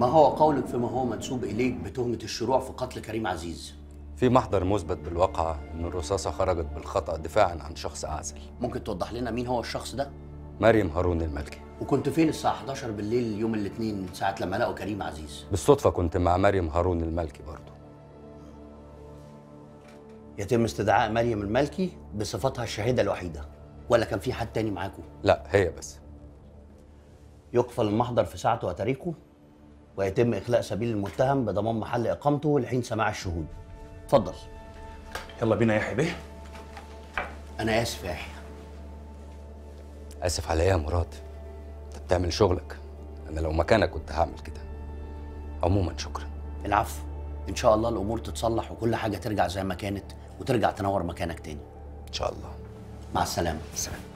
ما هو قولك فيما هو منسوب إليك بتهمة الشروع في قتل كريم عزيز في محضر مثبت بالواقعة إن الرصاصة خرجت بالخطأ دفاعا عن شخص أعزل ممكن توضح لنا مين هو الشخص ده؟ مريم هارون الملكي وكنت فين الساعة 11 بالليل يوم الاثنين ساعة لما لقوا كريم عزيز؟ بالصدفة كنت مع مريم هارون الملكي برضه يتم استدعاء مريم الملكي بصفتها الشاهدة الوحيدة ولا كان في حد تاني معاكم؟ لا هي بس يقفل المحضر في ساعته وتاريخه ويتم إخلاء سبيل المتهم بضمان محل إقامته لحين سماع الشهود اتفضل يلا بينا يا يحيى بيه أنا آسف يا يحيى آسف على إيه يا مراد أنت بتعمل شغلك أنا لو مكانك كنت هعمل كده عموما شكرا العفو إن شاء الله الأمور تتصلح وكل حاجة ترجع زي ما كانت وترجع تنور مكانك تاني إن شاء الله مع السلامة سلام